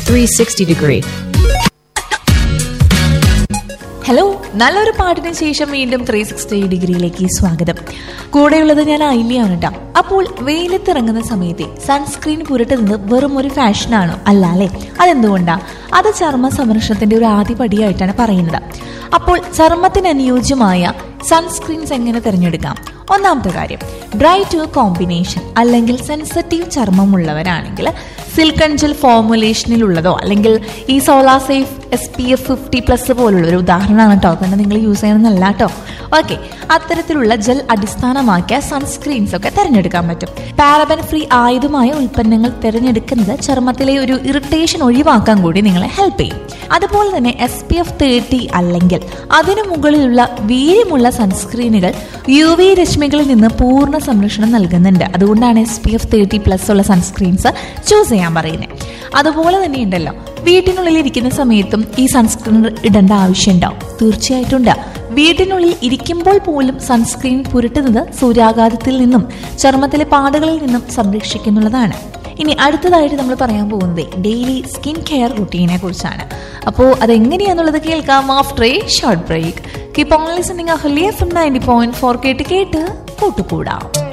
360 degree. Hello നല്ലൊരു പാട്ടിന് ശേഷം വീണ്ടും ത്രീ സിക്സ്റ്റി ഡിഗ്രിയിലേക്ക് സ്വാഗതം കൂടെയുള്ളത് ഞാൻ ഐലിയാണ് കേട്ടോ അപ്പോൾ വെയിലത്തിറങ്ങുന്ന സമയത്ത് സൺസ്ക്രീൻ പുരട്ടുന്നത് വെറും ഒരു ഫാഷനാണോ അല്ല അല്ലേ അതെന്തുകൊണ്ടാ അത് ചർമ്മ സംരക്ഷണത്തിന്റെ ഒരു ആദ്യ പടിയായിട്ടാണ് പറയുന്നത് അപ്പോൾ ചർമ്മത്തിന് അനുയോജ്യമായ സൺസ്ക്രീൻസ് എങ്ങനെ തിരഞ്ഞെടുക്കാം ഒന്നാമത്തെ കാര്യം ഡ്രൈ ടു കോമ്പിനേഷൻ അല്ലെങ്കിൽ സെൻസിറ്റീവ് ചർമ്മമുള്ളവരാണെങ്കിൽ സിൽക്കൺ ജെൽ ഫോർമുലേഷനിലുള്ളതോ അല്ലെങ്കിൽ ഈ solar safe S P F fifty plus പോലുള്ള ഒരു ഉദാഹരണമാണ് കേട്ടോ കാരണം നിങ്ങൾ യൂസ് ചെയ്യണമെന്നല്ല കേട്ടോ ഓക്കെ അത്തരത്തിലുള്ള ജെൽ അടിസ്ഥാനമാക്കിയ സൺസ്ക്രീൻസ് ഒക്കെ തിരഞ്ഞെടുക്കാൻ പറ്റും പാരബൻ ഫ്രീ ആയുധമായ ഉൽപ്പന്നങ്ങൾ തിരഞ്ഞെടുക്കുന്നത് ചർമ്മത്തിലെ ഒരു ഇറിറ്റേഷൻ ഒഴിവാക്കാൻ കൂടി നിങ്ങളെ ഹെൽപ്പ് ചെയ്യും അതുപോലെ തന്നെ എസ് പി എഫ് തേർട്ടി അല്ലെങ്കിൽ അതിനു മുകളിലുള്ള വീര്യമുള്ള സൺസ്ക്രീനുകൾ യു വി രശ്മികളിൽ നിന്ന് പൂർണ്ണ സംരക്ഷണം നൽകുന്നുണ്ട് അതുകൊണ്ടാണ് S P F thirty plus ഉള്ള സൺസ്ക്രീൻസ് ചൂസ് ചെയ്യാൻ പറയുന്നത് അതുപോലെ തന്നെ ഉണ്ടല്ലോ വീട്ടിനുള്ളിൽ ഇരിക്കുന്ന സമയത്തും ഈ സൺസ്ക്രീൻ ഇടേണ്ട ആവശ്യമുണ്ടാവും തീർച്ചയായിട്ടും ഉണ്ട് വീട്ടിനുള്ളിൽ ഇരിക്കുമ്പോൾ പോലും സൺസ്ക്രീൻ പുരട്ടുന്നത് സൂര്യാഘാതത്തിൽ നിന്നും ചർമ്മത്തിലെ പാടുകളിൽ നിന്നും സംരക്ഷിക്കുന്നുള്ളതാണ് ഇനി അടുത്തതായിട്ട് നമ്മൾ പറയാൻ പോകുന്നത് ഡെയിലി സ്കിൻ കെയർ റുട്ടീനെ കുറിച്ചാണ് അപ്പോൾ അതെങ്ങനെയാന്നുള്ളത് കേൾക്കാം after a short break keep on listening Ahalya F M ninety point four കേട്ട് കേട്ട് കൂട്ടുകൂടാം